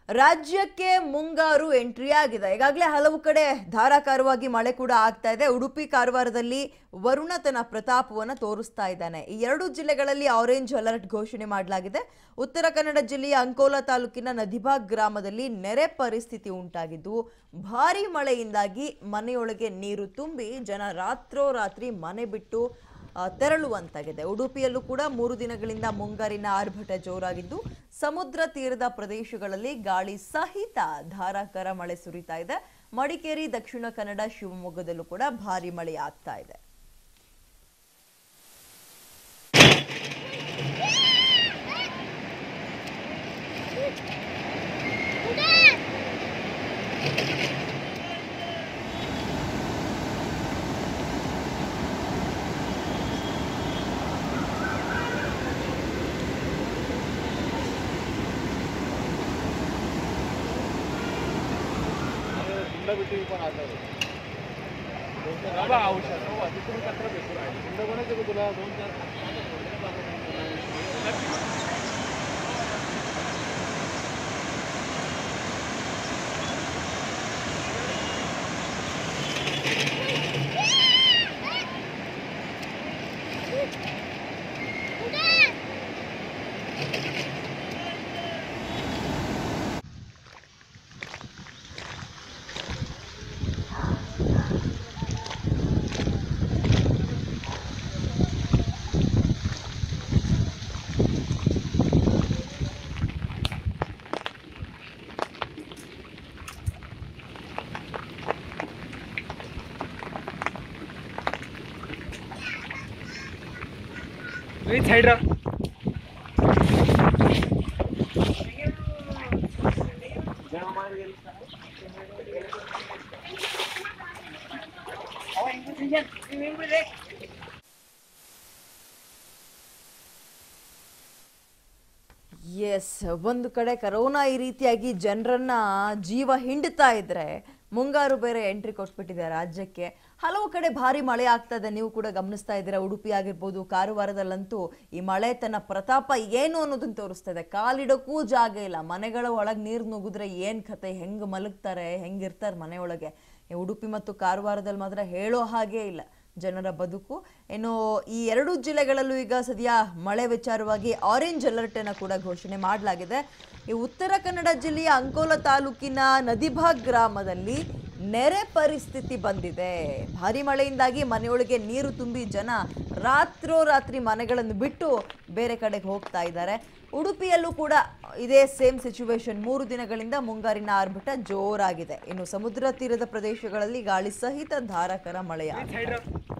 ರಾಜ್ಯಕ್ಕೆ ಮುಂಗಾರು ಎಂಟ್ರಿ ಆಗಿದೆ ಈಗಾಗಲೇ ಹಲವು ಕಡೆ ಧಾರಾಕಾರವಾಗಿ ಮಳೆ ಕೂಡ ಆಗ್ತಾ ಇದೆ ಉಡುಪಿ ಕಾರವಾರದಲ್ಲಿ ವರುಣ ತನ್ನ ಪ್ರತಾಪವನ್ನು ತೋರಿಸ್ತಾ ಇದ್ದಾನೆ ಈ ಎರಡು ಜಿಲ್ಲೆಗಳಲ್ಲಿ ಆರೆಂಜ್ ಅಲರ್ಟ್ ಘೋಷಣೆ ಮಾಡಲಾಗಿದೆ ಉತ್ತರ ಕನ್ನಡ ಜಿಲ್ಲೆಯ ಅಂಕೋಲಾ ತಾಲೂಕಿನ ನದಿಬಾಗ್ ಗ್ರಾಮದಲ್ಲಿ ನೆರೆ ಪರಿಸ್ಥಿತಿ ಉಂಟಾಗಿದ್ದು ಭಾರಿ ಮಳೆಯಿಂದಾಗಿ ಮನೆಯೊಳಗೆ ನೀರು ತುಂಬಿ ಜನ ರಾತ್ರೋರಾತ್ರಿ ಮನೆ ಬಿಟ್ಟು ಆ, ತೆರಳುವಂತಾಗಿದೆ ಉಡುಪಿಯಲ್ಲೂ ಕೂಡ ಮೂರು ದಿನಗಳಿಂದ ಮುಂಗಾರಿನ ಆರ್ಭಟ ಜೋರಾಗಿದ್ದು ಸಮುದ್ರ ತೀರದ ಪ್ರದೇಶಗಳಲ್ಲಿ ಗಾಳಿ ಸಹಿತ ಧಾರಾಕಾರ ಮಳೆ ಸುರಿತಾ ಇದೆ ಮಡಿಕೇರಿ ದಕ್ಷಿಣ ಕನ್ನಡ ಶಿವಮೊಗ್ಗದಲ್ಲೂ ಕೂಡ ಭಾರಿ ಮಳೆ ಆಗ್ತಾ ಇದೆ हुंडा बिल्डिंग पण आता बाबा औषध हो तिकडून कचरा भेटू राहिला हुंडा कोणाचं का तुला दोन चार ಸೈಡ್ ಎಸ್ ಒಂದು ಕಡೆ ಕರೋನಾ ಈ ರೀತಿಯಾಗಿ ಜನರನ್ನ ಜೀವ ಹಿಂಡ್ತಾ ಇದ್ರೆ ಮುಂಗಾರು ಬೇರೆ ಎಂಟ್ರಿ ಕೊಟ್ಬಿಟ್ಟಿದೆ ರಾಜ್ಯಕ್ಕೆ ಹಲವು ಕಡೆ ಭಾರಿ ಮಳೆ ಆಗ್ತಾ ಇದೆ ನೀವು ಕೂಡ ಗಮನಿಸ್ತಾ ಇದ್ದೀರಾ ಉಡುಪಿ ಆಗಿರ್ಬೋದು ಕಾರವಾರದಲ್ಲಂತೂ ಈ ಮಳೆ ತನ್ನ ಪ್ರತಾಪ ಏನು ಅನ್ನೋದನ್ನ ತೋರಿಸ್ತಾ ಇದೆ ಕಾಲಿಡೋಕ್ಕೂ ಜಾಗ ಇಲ್ಲ ಮನೆಗಳ ಒಳಗೆ ನೀರು ನುಗ್ಗಿದ್ರೆ ಏನ್ ಕತೆ ಹೆಂಗ್ ಮಲಗ್ತಾರೆ ಹೆಂಗಿರ್ತಾರೆ ಮನೆಯೊಳಗೆ ಈ ಉಡುಪಿ ಮತ್ತು ಕಾರವಾರದಲ್ಲಿ ಮಾತ್ರ ಹೇಳೋ ಹಾಗೇ ಇಲ್ಲ ಜನರ ಬದುಕು ಇನ್ನು ಈ ಎರಡು ಜಿಲ್ಲೆಗಳಲ್ಲೂ ಈಗ ಸದ್ಯ ಮಳೆ ವಿಚಾರವಾಗಿ ಆರೆಂಜ್ ಅಲರ್ಟ್ ಅನ್ನು ಕೂಡ ಘೋಷಣೆ ಮಾಡಲಾಗಿದೆ ಈ ಉತ್ತರ ಕನ್ನಡ ಜಿಲ್ಲೆಯ ಅಂಕೋಲ ತಾಲೂಕಿನ ನದಿಭಾಗ್ ಗ್ರಾಮದಲ್ಲಿ ನೆರೆ ಪರಿಸ್ಥಿತಿ ಬಂದಿದೆ ಭಾರಿ ಮಳೆಯಿಂದಾಗಿ ಮನೆಯೊಳಗೆ ನೀರು ತುಂಬಿ ಜನ ರಾತ್ರೋರಾತ್ರಿ ಮನೆಗಳನ್ನು ಬಿಟ್ಟು ಬೇರೆ ಕಡೆಗೆ ಹೋಗ್ತಾ ಇದ್ದಾರೆ ಉಡುಪಿಯಲ್ಲೂ ಕೂಡ ಇದೇ ಸೇಮ್ ಸಿಚುವೇಶನ್ ಮೂರು ದಿನಗಳಿಂದ ಮುಂಗಾರಿನ ಆರ್ಭಟ ಜೋರಾಗಿದೆ ಇನ್ನು ಸಮುದ್ರ ತೀರದ ಪ್ರದೇಶಗಳಲ್ಲಿ ಗಾಳಿ ಸಹಿತ ಧಾರಾಕಾರ ಮಳೆಯಾಗಿದೆ ಸೈಡ್